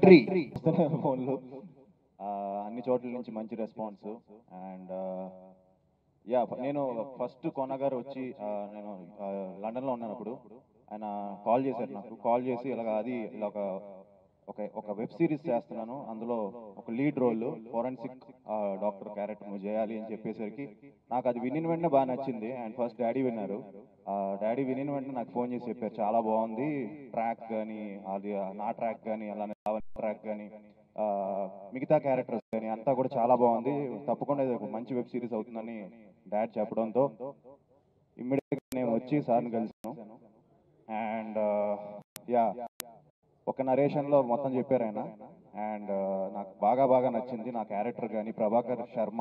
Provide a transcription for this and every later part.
country ఫోన్లు అన్ని చోట్ల నుంచి మంచి రెస్పాన్స్ అండ్ యా నేను ఫస్ట్ కోన గారు వచ్చి ఆ, నేను ఆ, లండన్లో ఉన్నాను అప్పుడు ఆయన కాల్ చేశారు నాకు కాల్ చేసి ఇలాగ అది ఇలా ఒక ఒక ఒక వెబ్ సిరీస్ చేస్తున్నాను అందులో ఒక lead role forensic doctor character నువ్వు చేయాలి అని చెప్పేసరికి నాకు అది వినిన వెంటనే బాగా నచ్చింది అండ్ ఫస్ట్ డాడీ విన్నారు డాడీ వినిన వెంటనే నాకు ఫోన్ చేసి చెప్పారు చాలా బాగుంది ట్రాక్ కానీ అది నా ట్రాక్ కానీ అలానే ట్రాక్ కానీ మిగతా క్యారెక్టర్స్ కానీ అంతా కూడా చాలా బాగుంది తప్పకుండా ఇది ఒక మంచి వెబ్ సిరీస్ అవుతుందని డాడ్ చెప్పడంతో ఇమ్మీడియట్గా నేను వచ్చి సార్ని కలిసాను అండ్ యా ఒక నరేషన్లో మొత్తం చెప్పారు ఆయన అండ్ నాకు బాగా బాగా నచ్చింది నా క్యారెక్టర్ కానీ ప్రభాకర్ శర్మ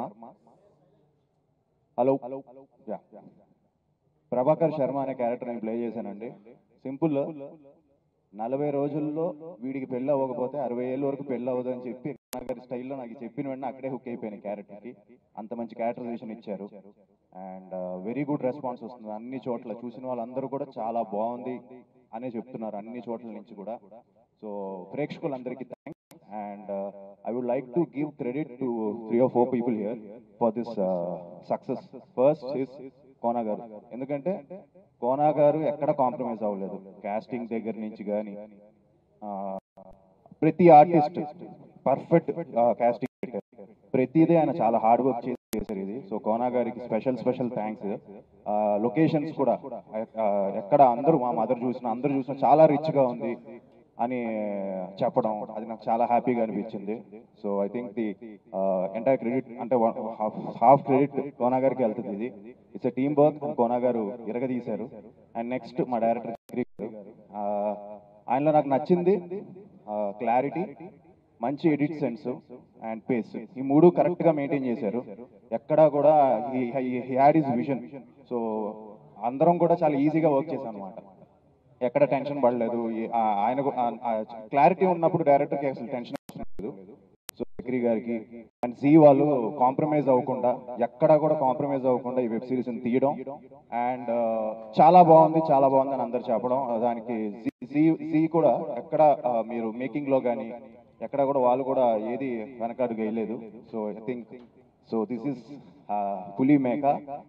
హలో యా ప్రభాకర్ శర్మ అనే క్యారెక్టర్ నేను ప్లే చేశానండి సింపుల్ నలభై రోజుల్లో వీడికి పెళ్ళి అవ్వకపోతే అరవై ఏళ్ళ వరకు పెళ్ళి అవ్వదు అని చెప్పి గారి స్టైల్లో నాకు చెప్పిన వెంటనే అక్కడే హుక్ అయిపోయాను క్యారెక్టర్కి అంత మంచి క్యారెక్టరైజేషన్ ఇచ్చారు అండ్ వెరీ గుడ్ రెస్పాన్స్ వస్తుంది అన్ని చోట్ల చూసిన వాళ్ళందరూ కూడా చాలా బాగుంది అనే చెప్తున్నారు అన్ని చోట్ల నుంచి కూడా సో ప్రేక్షకులందరికీ thanks and I would like to give credit to three or four people here for this success first is Kona గారు ఎందుకంటే కోనా గారు ఎక్కడ కాంప్రమైజ్ అవ్వలేదు కాస్టింగ్ దగ్గర నుంచి కానీ ప్రతి ఆర్టిస్ట్ పర్ఫెక్ట్ కాస్టింగ్ ప్రతిదీ ఆయన చాలా హార్డ్ వర్క్ చేసి చేశారు ఇది సో కోనా గారికి స్పెషల్ స్పెషల్ థ్యాంక్స్ లొకేషన్స్ కూడా ఆ, ఎక్కడ అందరూ మా మదర్ చూసిన అందరూ చూసిన చాలా రిచ్ గా ఉంది అని చెప్పడం అది నాకు చాలా హ్యాపీగా అనిపించింది so I think the entire credit అంటే హాఫ్ క్రెడిట్ కోనా గారికి వెళ్తుంది ఇది ఇట్స్ టీమ్ వర్క్ కోనా గారు ఇరగదీశారు అండ్ నెక్స్ట్ మా డైరెక్టర్ ఆయనలో నాకు నచ్చింది క్లారిటీ మంచి ఎడిట్ సెన్స్ అండ్ పేస్ ఈ మూడు కరెక్ట్ గా మెయింటైన్ చేశారు ఎక్కడా కూడా హ్యాడ్ ఇస్ విజన్ సో అందరం కూడా చాలా ఈజీగా వర్క్ చేశాం అనమాట ఎక్కడ టెన్షన్ పడలేదు ఈ- ఆ- ఆయన క్లారిటీ ఉన్నప్పుడు డైరెక్టర్కి అసలు టెన్షన్ లేదు సో చక్రి గారికి అండ్ సి వాళ్ళు కాంప్రమైజ్ అవ్వకుండా ఎక్కడా కూడా కాంప్రమైజ్ అవ్వకుండా ఈ వెబ్ సిరీస్ తీయడం అండ్ చాలా బాగుంది చాలా బాగుంది అని అందరు చెప్పడం దానికి సి సి కూడా ఎక్కడ ఆ, మీరు మేకింగ్ లో కానీ ఎక్కడ కూడా వాళ్ళు కూడా ఏది వెనకాడు వేయలేదు so I think so this is Puli మేక